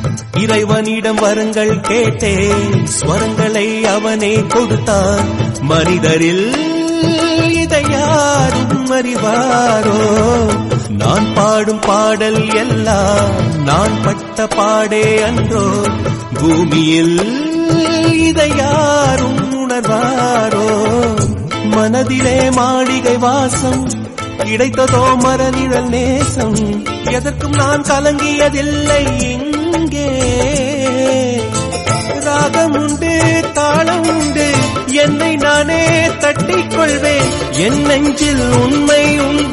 இறைவனிடம் வரங்கள் கேட்டேன் ஸ்வரங்களை அவனே கொடுத்தான் மனிதரில் இதை யாரும் அறிவாரோ நான் பாடும் பாடல் எல்லாம் நான் பட்ட பாடே அன்றோ பூமியில் இதை யாரும் உணர்வாரோ மனதிலே மாளிகை வாசம் கிடைத்ததோ மரநிழல் நேசம் எதற்கும் நான் கலங்கியதில்லை இங்கே ராகம் உண்டு தாளம் உண்டு என்னை நானே தட்டிக் கொள்வேன் என் நெஞ்சில் உண்மை உண்டு